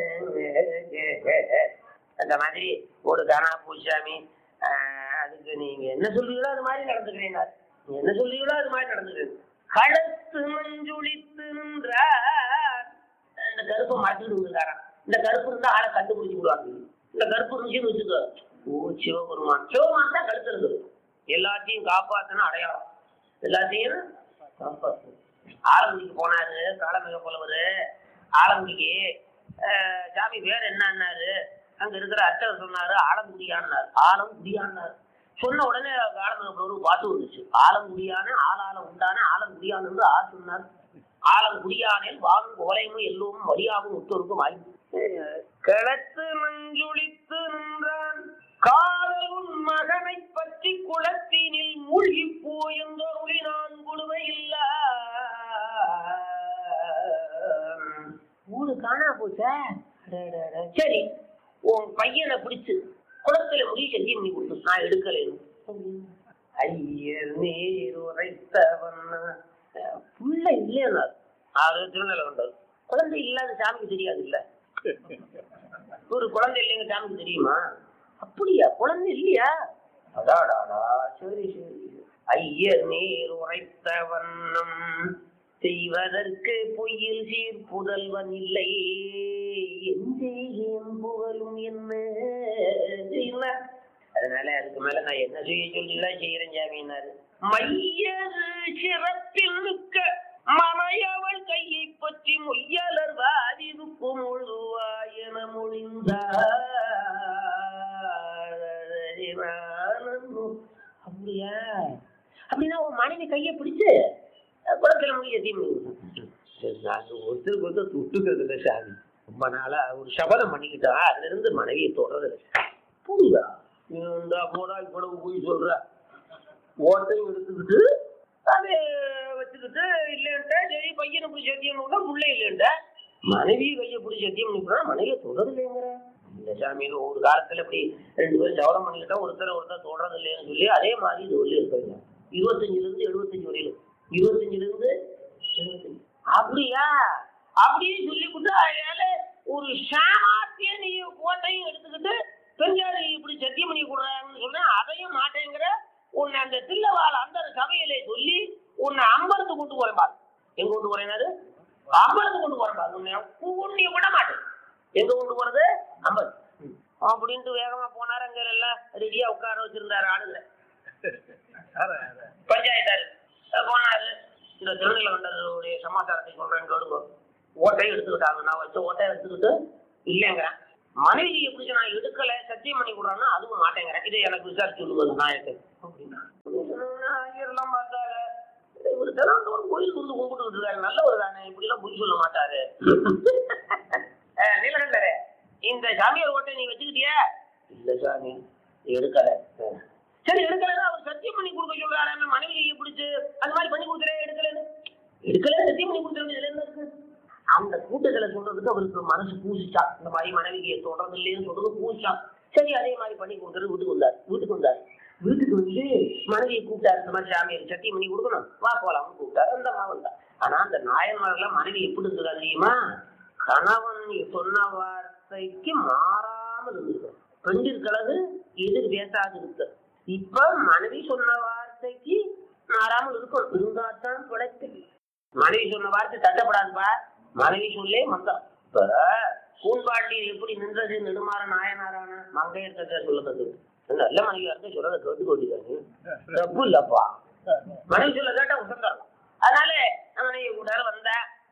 அந்த மாதிரி ஒரு காணா பூசாமி ஆஹ் அதுக்கு நீங்க என்ன சொல்றீங்களோ அது மாதிரி நடந்துக்கிறீங்க நீங்க என்ன சொல்றீங்களோ அது மாதிரி நடந்துக்கிறீங்க கழுத்து மஞ்சுளித்து நின்றார் இந்த கருப்பை மறந்துட்டு இருக்காராம் இந்த கருப்பு இருந்தா ஆளை கண்டுபிடிச்சு விடுவாங்க இந்த கருப்பு இருந்துச்சுன்னு வச்சுக்கோ ஓ சிவபெருமான் சிவபெருமான் தான் கழுத்து இருக்குது எல்லாத்தையும் காப்பாத்தணும் அடையாளம் எல்லாத்தையும் காப்பாற்றணும் ஆலங்குடிக்கு போனாரு காலமிக புலவரு ஆலங்குடிக்கு அஹ், சாமி பேர் என்னன்னாரு அங்க இருக்கிற அர்ச்சகர் சொன்னாரு ஆலங்குடியான்னாரு ஆலங்குடியான்னாரு சொன்ன உடனே காலமிக புலவருக்கு பாட்டு வந்துச்சு ஆலங்குடியான ஆளால உண்டான ஆலங்குடியான் என்று ஆ சொன்னார் ஆலங்குடியானில் வாழும் கோலையும் எல்லோரும் வழியாகும் உத்தொருக்கும் வாய்ப்பு கிழத்து மஞ்சுளித்து நின்றான் காதல் உன் மகனை பற்றி குளத்தினில் மூழ்கி போயந்தொருளி நான் குழுவை இல்ல ஊரு காணா போச்சா அடடட. சரி உன் பையனை பிடிச்சு குளத்துல முடி செஞ்சு பண்ணி கொடுத்து நான் எடுக்கலைன்னு ஐயர் நீர் உரைத்தவன் புள்ள இல்லையா ஆறு திருநெல்லை கொண்டது குழந்தை இல்லாத சாமிக்கு தெரியாது இல்ல ஒரு குழந்தை இல்லைங்க சாமிக்கு தெரியுமா அப்படியா குழந்தை இல்லையா அடாடாடா சரி சரி ஐயர் நீர் உரைத்த வண்ணம் செய்வதற்கு பொய்யில் சீர் புதல்வன் இல்லை எந்தேன் புகழும் என்ன என்ன? அதனால அதுக்கு மேல நான் என்ன செய்ய சொல்லல செய்யறேன் ஜாமீனாரு மையது சிறப்பில் நிற்க மனையவள் கையை பற்றி மொய்யலர் வாதிவுக்கு முழுவா என மொழிந்தார் அப்படியா அப்படின்னா உன் மனைவி கையை பிடிச்சு அஹ், குளத்துல முடிய தீ நாங்க ஒருத்தருக்கு ஒருத்தர் துட்டுக்கிறது இல்லை சாமி ரொம்ப நாளா ஒரு சபதம் பண்ணிக்கிட்டா அதுல இருந்து மனைவியை தொடர்றது இல்லை புரியுதா இந்தா போடா இவ்வளவு போய் சொல்ற ஓட்டையும் எடுத்துக்கிட்டு அதை வச்சுக்கிட்டு இல்லைன்ட்டா சரி பையனை பிடிச்சி சத்தியம் புள்ள இல்லைன்ட்டா மனைவி கையை பிடிச்சி சத்தியம் பண்ணிக்கிறா மனைவியை தொடர்றது இல்லைங்கிற இந்த சாமியில் ஒரு காலத்துல இப்படி ரெண்டு பேரும் சவரம் பண்ணிக்கிட்டா ஒருத்தர் ஒருத்தர் தொடர்றது இல்லைன்னு சொல்லி அதே மாதிரி இது சொல்லி இருக்காங்க இருபத்தஞ்சுல இருந்து எழுபத்தஞ்சு வரையிலும் இருபத்தஞ்சுல இருந்து எழுபத்தஞ்சு அப்படியா அப்படின்னு சொல்லிவிட்டு அதனால ஒரு சாமாத்திய நீ கோட்டையும் எடுத்துக்கிட்டு பெஞ்சாரு இப்படி சத்தியம் பண்ணி கொடுறாங்கன்னு சொன்னேன் அதையும் மாட்டேங்கிற உன்னை அந்த தில்லவாள் அந்த சபையிலே சொல்லி உன்னை அம்பரத்து கொண்டு போறேன் பாரு எங்க கொண்டு போறேனாரு அம்பரத்து கொண்டு போறேன் பாரு உன்னை உன்னைய விட மாட்டேன் எங்க கொண்டு போறது அம்பர் அப்படின்ட்டு வேகமா போனாரு அங்க எல்லாம் ரெடியா உட்கார வச்சிருந்தாரு ஆளுங்க பஞ்சாயத்தாரு அஹ் போனாரு இந்த திருநெல்வேலி வண்டருடைய சமாச்சாரத்தை சொல்றேன் கேளுங்க ஓட்டையை எடுத்துக்கிட்டாங்க நான் வச்ச ஓட்டையை எடுத்துக்கிட்டு இல்லைங்கிறேன் மனைவி எப்படி நான் எடுக்கல சத்தியம் பண்ணி கொடுறான்னா அதுவும் மாட்டேங்கிறேன் இதை எனக்கு விசாரிச்சு சொல்லுவது நாயக்கு அப்படின்னா ஐயர்லாம் பார்த்தாரு இவர் தினந்தோறும் கோயில் வந்து கும்பிட்டு இருக்காரு நல்லவர் தானே இப்படி எல்லாம் பொய் சொல்ல மாட்டாரு அஹ் நீலகண்டரே இந்த சாமியார் ஓட்டை நீ வச்சுக்கிட்டியா இல்ல சாமி எடுக்கல சரி எடுக்கலன்னா அவர் சத்தியம் பண்ணி கொடுக்க சொல்றாரு அந்த மனைவியை பிடிச்சு அந்த மாதிரி பண்ணி கொடுக்குறேன் எடுக்கலன்னு எடுக்கல சத்தியம் பண்ணி கொடுத்துருங்க இதுல என்ன இருக்கு அந்த கூட்டத்துல சொல்றதுக்கு அவருக்கு மனசு பூசிச்சா இந்த மாதிரி மனைவிக்கு தொடர்ந்து இல்லைன்னு சொல்றது பூசிச்சான் சரி அதே மாதிரி பண்ணி கொடுத்துட்டு வீட்டுக்கு வந்தார் வீட்டுக்கு வந்தார் வீட்டுக்கு வந்து மனைவியை கூப்பிட்டாரு இந்த மாதிரி சாமியார் சத்தியம் பண்ணி கொடுக்கணும் வா போலாம்னு கூப்பிட்டாரு அந்த அம்மா வந்தா ஆனா அந்த நாயன்மாரெல்லாம் மனைவி எப்படி இருந்தா தெரியுமா கணவன் சொன்ன வார்த்தைக்கு மாறாமல் இருந்திருக்கும் பெண்டிற்களது எதிர் பேசாது இருக்கு இப்ப மனைவி சொன்ன வார்த்தைக்கு மாறாமல் இருக்கும் இருந்தாதான் பிழைப்பு மனைவி சொன்ன வார்த்தை தட்டப்படாதுப்பா மனைவி சொல்லே மந்தம் இப்ப பூன்பாண்டியில் எப்படி நின்றது நெடுமாற நாயனாரான மங்கையர் கட்ட சொல்ல தந்தது நல்ல மனைவியா இருக்க சொல்றதை கேட்டு கொண்டிருக்காரு தப்பு இல்லப்பா மனைவி சொல்ல கேட்டா உசந்தரம் அதனால மனைவி கூட வந்த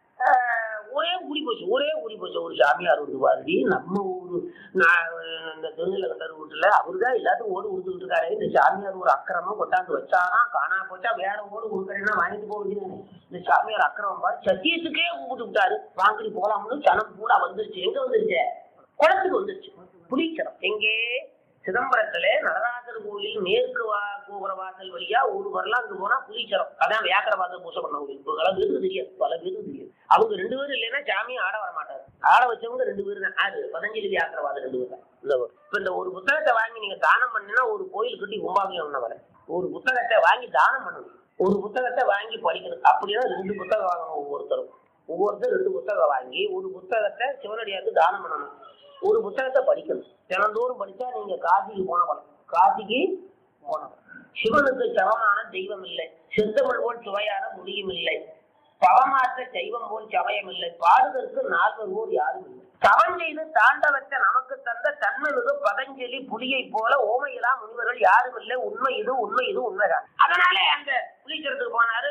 ஆஹ், ஒரே ஊடி போச்சு ஒரே ஊடி போச்சு ஒரு சாமியார் வந்து பாருடி நம்ம ஊரு நான் இந்த திருநெல்லை கண்டர் வீட்டுல அவருதான் எல்லாத்துக்கும் ஓடு கொடுத்துட்டு இருக்காரு இந்த சாமியார் ஒரு அக்கிரமா கொண்டாந்து வச்சானா காணா போச்சா வேற ஓடு கொடுக்குறேன்னா வாங்கிட்டு போக வேண்டியது இந்த சாமியார் அக்கிரமம் பாரு சத்தியத்துக்கே கூப்பிட்டு விட்டாரு வாங்கி போலாம்னு சனம் கூட வந்துருச்சு எங்க வந்துருச்சு குளத்துக்கு வந்துருச்சு புளிச்சரம் எங்கே சிதம்பரத்துல நடராஜர் கோயில் மேற்கு வா கோபுர வாசல் வழியா ஒரு வரலாம் அங்க போனா புளிச்சரம் அதான் வியாக்கரவாத பூசை பண்ணவங்க இப்போ பல பேருக்கு தெரியாது பல பேருக்கு தெரியாது அவங்க ரெண்டு பேரும் இல்லைன்னா சாமியை ஆட வர மாட்டாரு ஆட வச்சவங்க ரெண்டு பேரும் தான் ஆறு பதஞ்சலி வியாக்கரவாதம் ரெண்டு பேர் தான் இந்த ஒரு- இப்ப இந்த ஒரு புத்தகத்தை வாங்கி நீங்க தானம் பண்ணினா ஒரு கோயில் கட்டி கும்பாபியம் பண்ண வர ஒரு புத்தகத்தை வாங்கி தானம் பண்ணணும் ஒரு புத்தகத்தை வாங்கி படிக்கணும் அப்படின்னா ரெண்டு புத்தகம் வாங்கணும் ஒவ்வொருத்தரும் ஒவ்வொருத்தரும் ரெண்டு புத்தகம் வாங்கி ஒரு புத்தகத்தை சிவனடியாருக்கு தானம் பண்ணணும் ஒரு புத்தகத்தை படிக்கணும் தினந்தோறும் படிச்சா நீங்க காசிக்கு போனவன் காசிக்கு போனவன் சிவனுக்கு சமமான தெய்வம் இல்லை செந்தமிழ் போல் சுவையான மொழியும் இல்லை பவமாற்ற தெய்வம் போல் சமயம் இல்லை பாடுதற்கு நால்வர் போல் யாரும் இல்லை தவம் செய்து தாண்டவத்த நமக்கு தந்த தன்மை மிகு பதஞ்சலி புலியை போல ஓமையிலா முனிவர்கள் யாரும் இல்லை உண்மை இது உண்மை இது உண்மைதான் அதனாலே அந்த புலிச்சரத்துக்கு போனாரு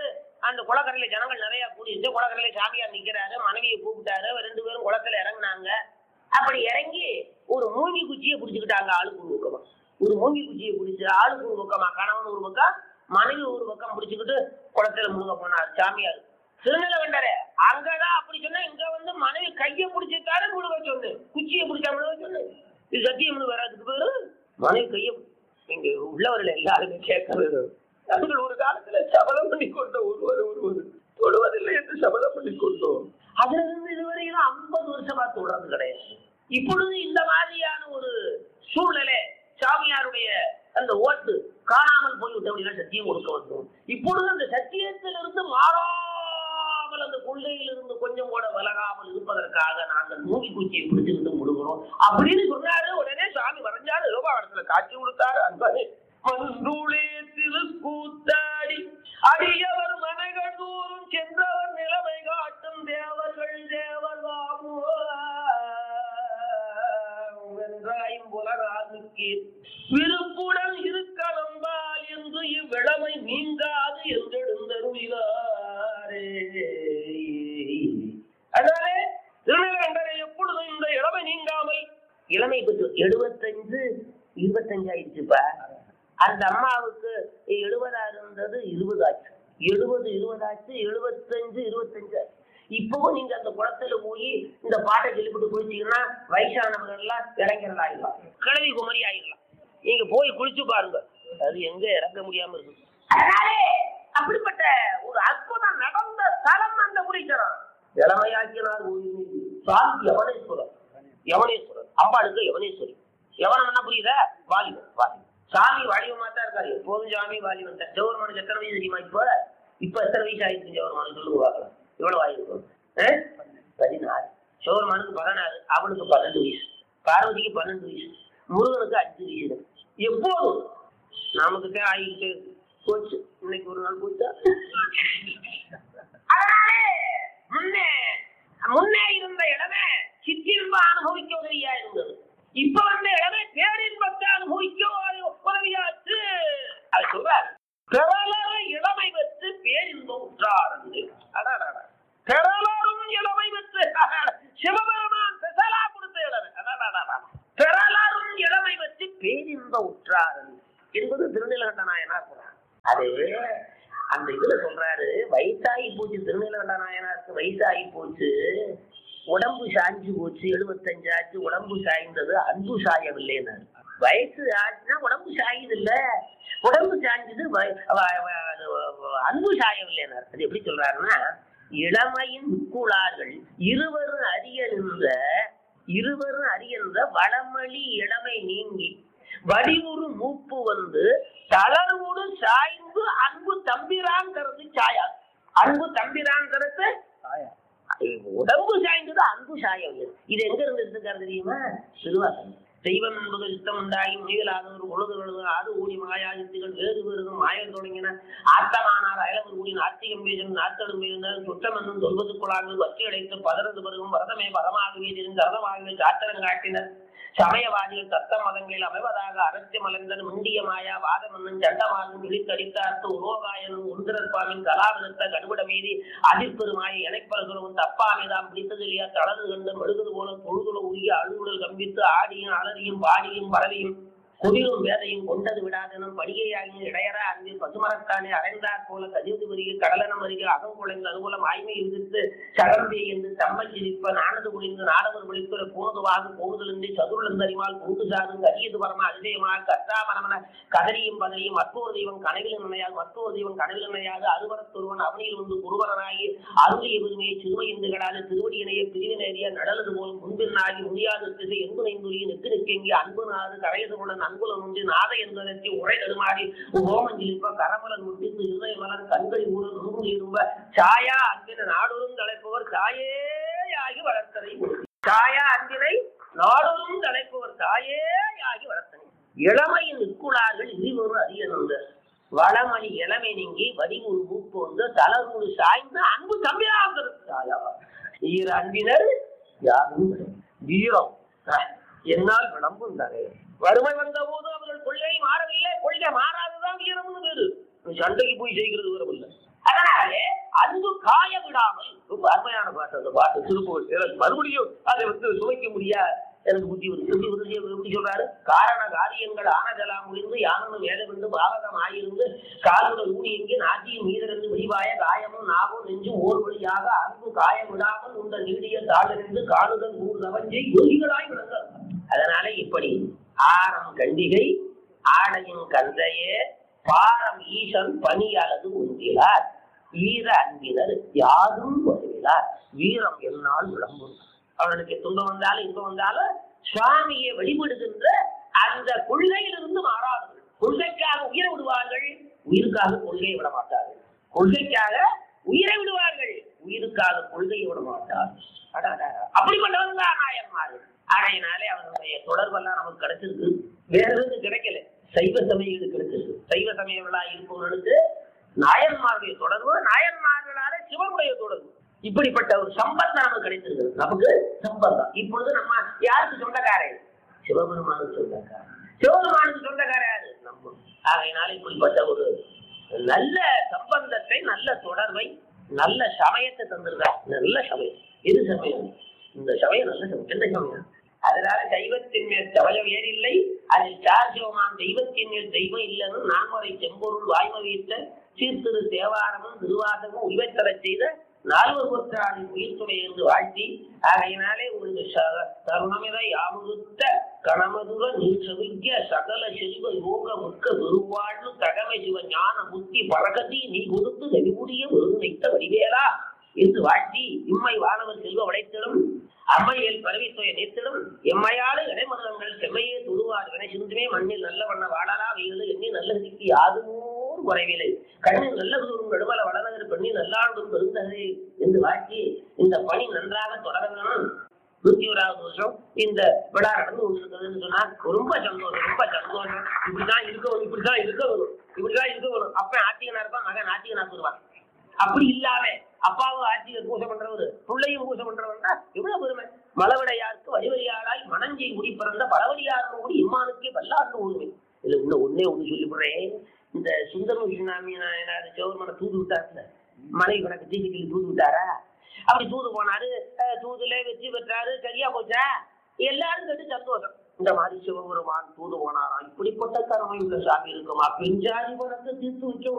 அந்த குளக்கரையில ஜனங்கள் நிறைய கூடிட்டு குளக்கரையில சாமியார் நிக்கிறாரு மனைவியை கூப்பிட்டாரு ரெண்டு பேரும் குளத்துல இறங்குனாங்க அப்படி இறங்கி ஒரு மூங்கி குச்சியை பிடிச்சுக்கிட்டாங்க ஆளுக்கு ஒரு பக்கமா ஒரு மூங்கி குச்சியை பிடிச்சு ஆளுக்கு ஒரு பக்கமா கணவன் ஒரு பக்கம் மனைவி ஒரு பக்கம் பிடிச்சுக்கிட்டு குளத்துல முழுங்க போனார் சாமியார் திருநிலை கண்டாரு அங்கதான் அப்படி சொன்னா இங்க வந்து மனைவி கையை பிடிச்சிருக்காரு முழுக சொன்னு குச்சியை பிடிச்சா முழுக சொன்னு இது சத்தியம் வராதுக்கு பேரு மனைவி கையை இங்க உள்ளவர்கள் எல்லாருமே கேட்க வேணும் நாங்கள் ஒரு காலத்துல சபதம் பண்ணி கொண்ட ஒருவர் ஒருவர் தொடுவதில்லை என்று சபதம் பண்ணி கொண்டோம் அதுல இருந்து இதுவரையிலும் ஐம்பது வருஷமா தொடர்ந்து கிடையாது இப்பொழுது இந்த மாதிரியான ஒரு சூழ்நிலை சாமியாருடைய அந்த ஓட்டு காணாமல் போய்விட்ட அப்படின்னா சத்தியம் கொடுக்க வந்தோம் இப்பொழுது அந்த சத்தியத்திலிருந்து மாறாமல் அந்த கொள்கையிலிருந்து கொஞ்சம் கூட விலகாமல் இருப்பதற்காக நாங்கள் மூங்கி குச்சியை பிடிச்சுக்கிட்டு முழுகிறோம் அப்படின்னு சொன்னாரு உடனே சாமி வரைஞ்சாரு யோகாவனத்துல காட்சி கொடுத்தாரு அன்பரே மன்றுளே திருக்கூத்தாடி அடியவர் மனைகள் தூரும் சென்றவர் நிலைமை காட்டும் தேவர்கள் தேவர் வென்றாயும் புலராதுக்கு விருப்புடன் இருக்கலம்பால் என்று இவ்விழமை நீங்காது என்றெழுந்தருளினாரே அதனாலே திருநகண்டரை எப்பொழுதும் இந்த இளமை நீங்காமல் இளமை பெற்று எழுபத்தஞ்சு இருபத்தஞ்சு ஆயிடுச்சுப்பா அந்த அம்மாவுக்கு எழுபதா இருந்தது இருபது ஆச்சு எழுபது இருபதாச்சு எழுபத்தஞ்சு இருபத்தஞ்சு ஆச்சு இப்பவும் நீங்க அந்த குளத்துல போய் இந்த பாட்டை சொல்லிவிட்டு குளிச்சீங்கன்னா வயசானவங்க எல்லாம் இறங்கிறது ஆயிடலாம் கிழவி குமரி ஆயிடலாம் நீங்க போய் குளிச்சு பாருங்க அது எங்க இறங்க முடியாம இருக்கு அதனாலே அப்படிப்பட்ட ஒரு அற்புதம் நடந்த ஸ்தலம் அந்த குடிக்கிறோம் இளமையாக்கினார் சாந்தி யவனேஸ்வரர் யவனேஸ்வரர் அம்பாளுக்கு யவனேஸ்வரி யவனம் என்ன புரியுதா வாலிபன் வாலிபன் சாமி வாலிபமா தான் இருக்காரு எப்போதும் சாமி வாலிபன் தான் ஜெவர்மானுக்கு எத்தனை வயசு தெரியுமா இப்போ இப்ப எத்தனை வயசு ஆயிடுச்சு ஜெவர்மானு சொல்லுங்க பார்க்கலாம் எவ்வளவு ஆயிருக்கும் ஆ? பதினாறு சிவருமானுக்கு பதினாறு அவனுக்கு பன்னெண்டு வயசு பார்வதிக்கு பன்னெண்டு வயசு முருகனுக்கு அஞ்சு வயசு எப்போதும் நமக்கு தான் ஆகிட்டு போச்சு இன்னைக்கு ஒரு நாள் போச்சா அதனாலே முன்னே முன்னே இருந்த இடமே சிற்றின்ப அனுபவிக்க உதவியா இருந்தது இப்ப வந்த இடமே பேரின்பத்தை அனுபவிக்க உதவி- உதவியாச்சு அது சொல்றாரு பெறலற இளமை பெற்று பேரின்பம் உற்றாரது அடாடாடா. பெறலரும் இளமை பெற்று சிவபெருமான் பெசலா கொடுத்த இளமை அடாடாடாடா. பெறலரும் இளமை பெற்று பேரின்ப உற்றாரது என்பது திருநிலகண்ட நாயனார் சொல்றார் அது அந்த இதுல சொல்றாரு வயசாகி போச்சு திருநிலகண்ட நாயனாருக்கு வயசாகி போச்சு உடம்பு சாஞ்சு போச்சு எழுபத்தஞ்சு ஆச்சு உடம்பு சாய்ந்தது அன்பு சாயவில்லைன்னாரு வயசு ஆச்சுன்னா உடம்பு சாயுது இல்ல உடம்பு சாஞ்சது வ- வ- வ- அது வ- அன்பு சாயவில்லைன்னாரு அது எப்படி சொல்றாருன்னா இளமையின் முக்குளார்கள் இருவரும் அறிய நின்ற இருவரும் அறிய நின்ற வளமளி இளமை நீங்கி வடிவுறு மூப்பு வந்து தளர்வுடு சாய்ந்து அன்பு தம்பிராங்கிறது சாயா அன்பு தம்பிராங்கிறது உடம்பு சாய்ந்தது அன்பு சாயவில்லை இது எங்க இருந்து எடுத்துக்காரு தெரியுமா திருவாசகம் தெய்வம் என்பது யுத்தம் உண்டாகி முயலாதவர் பொழுது விழுது ஆது ஊடி மாயாயுத்திகள் வேறு வேறு மாயம் தொடங்கின ஆத்தமானார் அயலவர் கூடி நாத்திகம் பேசும் நாத்தடும் பேருந்தார் சுற்றம் என்னும் சொல்வதுக்குள்ளாங்கள் வற்றி அடைத்து பதறது பெருகும் பரதமே பரமாகவே தெரிந்து அறமாகவே சாத்திரம் காட்டினர் சமயவாதிகள் தத்த மதங்களில் அமைவதாக அரசிய மலர்ந்தன் முண்டிய மாயா வாதமன்னன் சண்டமாகும் விழித்தடித்தார்த்து உலோகாயனும் உந்திரஸ்வாமின் கலாவிதத்த கடுபட மீதி அதிர்பெருமாயை இணைப்பர்களும் தப்பாமைதாம் பிடித்ததில்லையா தளர்ந்து கண்டு மெழுகுது போல தொழுதுல உரிய அழுகுடல் கம்பித்து ஆடியும் அலறியும் பாடியும் பரவியும் குதிரும் வேதையும் கொண்டது விடாதனும் படிகையாகிய இடையற அன்பில் பசுமரத்தானே அடைந்தாற் போல கதிர்ந்து வருக கடலனம் வருக அகம் குழைந்து அனுகூலம் ஆய்மை எதிர்த்து சடம்பே என்று தம்மை சிரிப்ப நானது குளிந்து நாடவர் விழித்துற போதுவாக போடுதலின்றி சதுர்லந்தறிமால் கூட்டு சாதும் கரியது பரம அதிசயமாக கத்தாமரமன கதறியும் பதறியும் மற்றொரு தெய்வம் கனவில் நினையாது மற்றொரு தெய்வம் கனவில் நினையாது அருவரத்தொருவன் அவனில் வந்து குருவரனாகி அருளிய பெருமையை சிறுமை என்று கடாது திருவடியினைய பிரிவினேறிய நடலது போல் முன்பின்னாகி முடியாத திசை எங்கு நைந்துரிய நெத்து நெக்கெங்கி அன்பு நாடு கரையதுடன் அன்புலம் உண்டு நாத என்பதற்கு உரை தடுமாறி ஓமஞ்சிலிப்ப கரமலன் முட்டித்து இருதய மலர் கண்கள் ஊடு நுங்கு இரும்ப சாயா அன்பின நாடொரும் தலைப்பவர் தாயேயாகி வளர்த்தனை சாயா அன்பினை நாடொரும் தலைப்பவர் தாயேயாகி வளர்த்தனை இளமையின் நிற்குளார்கள் இழிவரும் அறியணுங்க வளமணி இளமை நீங்கி வடிவுறு மூப்பு வந்து தளர்வுடு சாய்ந்து அன்பு தம்பியாக சாயா ஈர அன்பினர் யாரும் இல்லை. வீரம் அஹ், என்னால் விளம்பும் தகை வறுமை வந்த போது அவர்கள் கொள்கை மாறவில்லை கொள்கை மாறாததான் வீரம்னு பேரு நீ சண்டைக்கு போய் ஜெயிக்கிறது வீரம் இல்லை அதனாலே அன்பு காய விடாமல் ரொம்ப அருமையான பாட்டு அந்த பாட்டு திருப்பூர் எனக்கு மறுபடியும் அதை வந்து சுவைக்க முடியாது எனக்கு புத்தி வருது எப்படி வருது எப்படி சொல்றாரு காரண காரியங்கள் ஆனதெல்லாம் முடிந்து யானும் வேதமிருந்து பாவகம் ஆயிருந்து காலுடன் ஊடி எங்கே நாட்டியும் மீதிருந்து விரிவாய காயமும் நாவும் நெஞ்சு ஓர் வழியாக அன்பு காய விடாமல் உந்த நீடிய தாளிருந்து காணுதல் ஊர் நவஞ்சை ஒலிகளாய் விளங்க அதனால இப்படி ஆரம் கண்டிகை ஆடையின் கந்தையே பாரம் ஈசன் பணி அல்லது ஒன்றிலார் வீர அன்பினர் யாரும் வருகிறார் வீரம் என்னால் விளம்பும் அவர்களுக்கு துன்பம் வந்தாலும் இன்பம் வந்தாலும் சுவாமியை வழிபடுகின்ற அந்த கொள்கையிலிருந்து மாறாதவர்கள் கொள்கைக்காக உயிரை விடுவார்கள் உயிருக்காக கொள்கையை விட மாட்டார்கள் கொள்கைக்காக உயிரை விடுவார்கள் உயிருக்காக கொள்கையை விட மாட்டார்கள் அடாடா. அப்படிப்பட்டவர்கள் தான் நாயன்மார்கள் ஆகையினாலே அவர்களுடைய தொடர்பெல்லாம் நமக்கு கிடைச்சிருக்கு வேற எதுவும் கிடைக்கல சைவ சமயம் கிடைச்சிருக்கு சைவ சமயங்களா இருப்பவர்களுக்கு நாயன்மாருடைய தொடர்பு நாயன்மார்களால சிவனுடைய தொடர்பு இப்படிப்பட்ட ஒரு சம்பந்தம் நமக்கு கிடைத்திருக்கு நமக்கு சம்பந்தம் இப்பொழுது நம்ம யாருக்கு சொந்தக்காரன் சிவபெருமானுக்கு சொந்தக்காரன் சிவபெருமானுக்கு சொந்தக்காரன் யாரு நம்ம ஆகையினால இப்படிப்பட்ட ஒரு நல்ல சம்பந்தத்தை நல்ல தொடர்பை நல்ல சமயத்தை தந்திருக்கார் நல்ல சமயம் எது சமயம் இந்த சமயம் நல்ல சமயம் எந்த சமயம் அதனால தெய்வத்தின் மேல் சமயம் ஏன் இல்லை அதில் சார்ஜோமான் தெய்வத்தின் மேல் தெய்வம் இல்லைன்னு நான்முறை செம்பொருள் வாய்மவித்த சீர்திரு தேவாரமும் திருவாசகமும் உய்வைத்தரச் செய்த நால்வர் கொற்றாளின் உயிர் துணை என்று வாழ்த்தி ஆகையினாலே உங்களுக்கு ச- தருணமிதை யாமுறுத்த கணமதுர நீச்சவிக்க சகல செல்வ யோக முக்க பெருவாழ்வு தகமை சிவ ஞான புத்தி பரகதி நீ கொடுத்து நெறிமுடிய ஒருங்கிணைத்த வடிவேலா என்று வாழ்த்தி இம்மை வானவர் செல்வ வளைத்திடும் அம்மையில் பரவித்துய நீத்திடும் எம்மையாடு இடைமருதங்கள் செம்மையே துருவார் வினை சிந்துமே மண்ணில் நல்ல வண்ண வாழலா வெயில் எண்ணி நல்ல சிக்கி யாதுமோர் குறைவில்லை கண்ணில் நல்ல குருவும் நடுமல வளநகர் பெண்ணி நல்லாடும் பெருந்தகை என்று வாழ்த்தி இந்த பணி நன்றாக தொடர வேணும் நூத்தி ஓராவது வருஷம் இந்த விழா நடந்து கொண்டிருக்கிறதுன்னு சொன்னா ரொம்ப சந்தோஷம் ரொம்ப சந்தோஷம் இப்படிதான் இருக்கணும் இப்படிதான் இருக்கணும் இப்படிதான் இருக்கணும் அப்ப ஆத்திகனா இருப்பான் மகன் ஆத்திகனா சொல்லுவான் அப்படி இல்லாம அப்பாவும் ஆட்சியர் பூசை பண்றவரு பிள்ளையும் பூசை பண்றவர்னா எவ்வளவு பெருமை மலவடையாருக்கு வழிவழியாளாய் மணஞ்சி முடி பிறந்த பலவழியாரும் கூடி இம்மானுக்கே வல்லாண்டு உரிமை இதுல இன்னும் ஒன்னே ஒண்ணு சொல்லிவிடுறேன் இந்த சுந்தரம் சுனாமி நாயனார் ஜோர்மனை தூது விட்டாருல மனைவி கணக்கு தீக்கிட்டு தூது விட்டாரா அப்படி தூது போனாரு அஹ் தூதுல வெற்றி பெற்றாரு சரியா போச்சா எல்லாரும் கேட்டு சந்தோஷம் இந்த மாதிரி சிவபெருமான் தூது போனாராம் இப்படிப்பட்ட கருமை உள்ள சாமி இருக்குமா பெஞ்சாதி பணத்தை தீர்த்து வைக்க